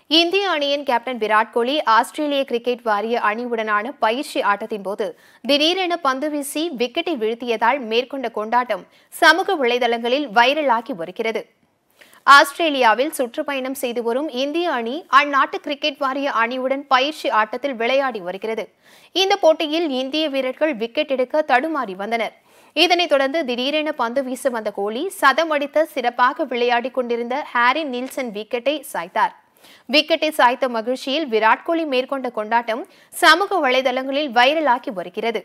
இந்திய அணியின் கேப்டன் விராட் கோலி ஆஸ்திரேலிய கிரிக்கெட் வாரிய அணியுடனான பயிற்சி ஆட்டத்தின் போது திடீரென பந்து வீசி விக்கெட்டை வீழ்த்தியதால் மேற்கொண்ட கொண்டாட்டம் சமூக வலைதளங்களில் வைரலாகி வருகிறது ஆஸ்திரேலியாவில் சுற்றுப்பயணம் செய்து வரும் இந்திய அணி அந்நாட்டு கிரிக்கெட் வாரிய அணியுடன் பயிற்சி ஆட்டத்தில் விளையாடி வருகிறது இந்த போட்டியில் இந்திய வீரர்கள் விக்கெட் எடுக்க தடுமாறி வந்தனர் இதனைத் தொடர்ந்து திடீரென பந்து வீச வந்த கோலி சதம் அடித்த சிறப்பாக விளையாடிக் கொண்டிருந்த ஹாரி நில்சன் விக்கெட்டை சாய்த்தார் விக்கெட்டை சாய்த்த மகிழ்ச்சியில் விராட் கோலி மேற்கொண்ட கொண்டாட்டம் சமூக வலைதளங்களில் வைரலாகி வருகிறது